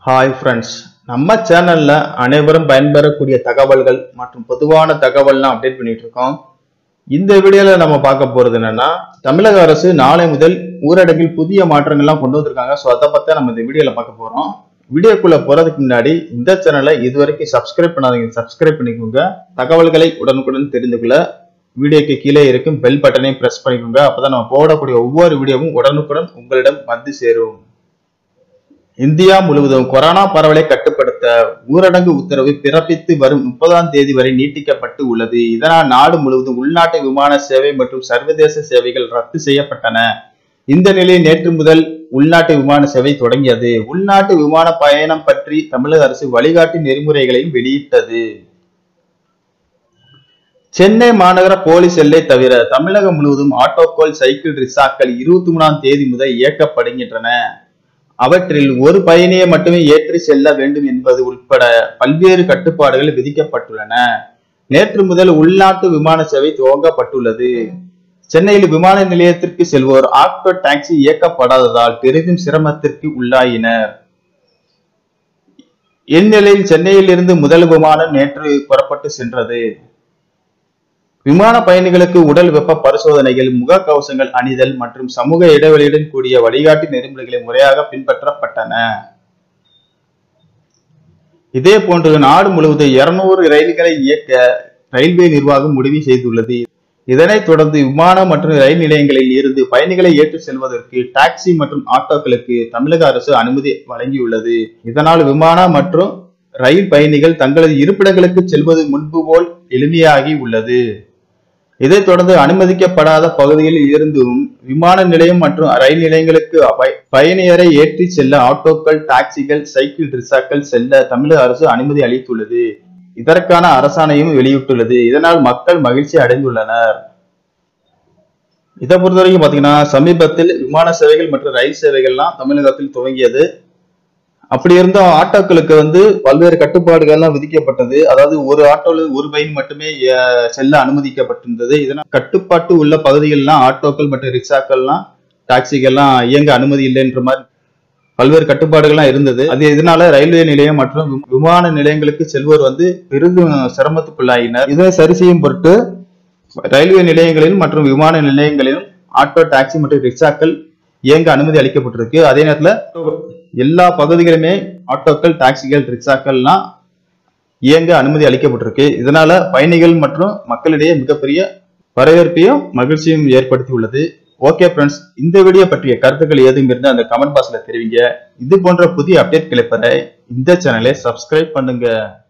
hi friends நம்ம சேனல்ல அனைவரும் பயன்பெறக்கூடிய தகவல்கள் மற்றும் பொதுவான தகவல்லாம் அப்டேட் பண்ணிட்டு இருக்கோம் இந்த வீடியோல நம்ம பார்க்க போறது என்னன்னா தமிழக அரசு நாளை முதல் ஊரடங்கில் புதிய மாற்றங்கள்லாம் கொண்டு வந்திருக்காங்க ஸோ அதை பத்தி நம்ம இந்த வீடியோல பார்க்க போறோம் வீடியோக்குள்ள போறதுக்கு முன்னாடி இந்த சேனலை இதுவரைக்கும் சப்ஸ்கிரைப் பண்ணாதீங்க சப்ஸ்கிரைப் பண்ணிக்கோங்க தகவல்களை உடனுக்குடன் தெரிந்து கொள்ள வீடியோக்கு கீழே இருக்கும் பெல் பட்டனையும் பிரஸ் பண்ணிக்கோங்க அப்பதான் நம்ம போடக்கூடிய ஒவ்வொரு வீடியோவும் உடனுக்குடன் உங்களிடம் வந்து சேரும் இந்தியா முழுவதும் கொரோனா பரவலை கட்டுப்படுத்த ஊரடங்கு உத்தரவு பிறப்பித்து வரும் முப்பதாம் தேதி வரை நீட்டிக்கப்பட்டு உள்ளது இதனால் நாடு முழுவதும் உள்நாட்டு விமான சேவை மற்றும் சர்வதேச சேவைகள் ரத்து செய்யப்பட்டன இந்த நிலையில் நேற்று முதல் உள்நாட்டு விமான சேவை தொடங்கியது உள்நாட்டு விமான பயணம் பற்றி தமிழக அரசு வழிகாட்டு நெறிமுறைகளையும் வெளியிட்டது சென்னை மாநகர போலீஸ் எல்லை தவிர தமிழகம் முழுவதும் ஆட்டோக்கள் சைக்கிள் ரிக்ஷாக்கள் இருபத்தி மூணாம் தேதி முதல் இயக்கப்படுகின்றன அவற்றில் ஒரு பயணியை மட்டுமே ஏற்றி செல்ல வேண்டும் என்பது உட்பட பல்வேறு கட்டுப்பாடுகள் விதிக்கப்பட்டுள்ளன நேற்று முதல் உள்நாட்டு விமான சேவை துவங்கப்பட்டுள்ளது சென்னையில் விமான நிலையத்திற்கு செல்வோர் ஆட்டோ டாக்ஸி இயக்கப்படாததால் பெரிதும் சிரமத்திற்கு உள்ளாயினர் இந்நிலையில் சென்னையில் இருந்து முதல் விமானம் நேற்று புறப்பட்டு சென்றது விமான பயணிகளுக்கு உடல் வெப்ப பரிசோதனைகள் முக கவசங்கள் அணிதல் மற்றும் சமூக இடைவெளியுடன் கூடிய வழிகாட்டு நெறிமுறைகளை முறையாக பின்பற்றப்பட்டன இதே போன்று நாடு முழுவதும் இருநூறு ரயில்களை இயக்க ரயில்வே நிர்வாகம் முடிவு செய்துள்ளது இதனைத் தொடர்ந்து விமானம் மற்றும் ரயில் நிலையங்களில் இருந்து பயணிகளை ஏற்றி செல்வதற்கு டாக்ஸி மற்றும் ஆட்டோக்களுக்கு தமிழக அரசு அனுமதி வழங்கியுள்ளது இதனால் விமான மற்றும் ரயில் பயணிகள் தங்களது இருப்பிடங்களுக்கு செல்வது முன்பு போல் எளிமையாகி உள்ளது இதைத் தொடர்ந்து அனுமதிக்கப்படாத பகுதிகளில் இருந்தும் விமான நிலையம் மற்றும் ரயில் நிலையங்களுக்கு பய- பயணியரை ஏற்றி செல்ல ஆட்டோக்கள் டாக்ஸிகள் சைக்கிள் ரிக்ஷாக்கள் செல்ல தமிழக அரசு அனுமதி அளித்துள்ளது இதற்கான அரசாணையும் வெளியிட்டுள்ளது இதனால் மக்கள் மகிழ்ச்சி அடைந்துள்ளனர் இதை பொறுத்தவரைக்கும் பாத்தீங்கன்னா சமீபத்தில் விமான சேவைகள் மற்றும் ரயில் சேவைகள்லாம் தமிழகத்தில் துவங்கியது அப்படி இருந்தும் ஆட்டோக்களுக்கு வந்து பல்வேறு கட்டுப்பாடுகள்லாம் விதிக்கப்பட்டது அதாவது ஒரு ஆட்டோல ஒரு பயன் மட்டுமே அஹ், செல்ல அனுமதிக்கப்பட்டிருந்தது இதனால் கட்டுப்பாட்டு உள்ள பகுதிகள்லாம் ஆட்டோக்கள் மற்றும் ரிக்ஷாக்கள்லாம் டாக்ஸிகள்லாம் இயங்க அனுமதி இல்லைன்ற மாதிரி பல்வேறு கட்டுப்பாடுகள்லாம் இருந்தது அது இதனால ரயில்வே நிலையம் மற்றும் வி- விமான நிலையங்களுக்கு செல்வோர் வந்து பெரிதும் சிரமத்துக்குள்ளாயினர் இதை சரி செய்யும் பொருட்டு ரயில்வே நிலையங்களிலும் மற்றும் விமான நிலையங்களிலும் ஆட்டோ டாக்ஸி மற்றும் ரிக்ஷாக்கள் இயங்க அனுமதி அளிக்கப்பட்டிருக்கு அதே நேரத்துல எல்லா பகுதிகளுமே ஆட்டோக்கள் டாக்ஸிகள் ரிக்ஷாக்கள்லாம் இயங்க அனுமதி அளிக்கப்பட்டிருக்கு இதனால பயணிகள் மற்றும் மக்களிடையே மிகப்பெரிய வரவேற்பையும் மகிழ்ச்சியும் ஏற்படுத்தி உள்ளது ஓகே ஃப்ரெண்ட்ஸ் இந்த வீடியோ பற்றிய கருத்துக்கள் ஏதும் இருந்தால் அந்த கமெண்ட் பாக்ஸ்ல தெரிவிங்க இது போன்ற புதிய அப்டேட்களை பெற இந்த சேனலை சப்ஸ்கிரைப் பண்ணுங்க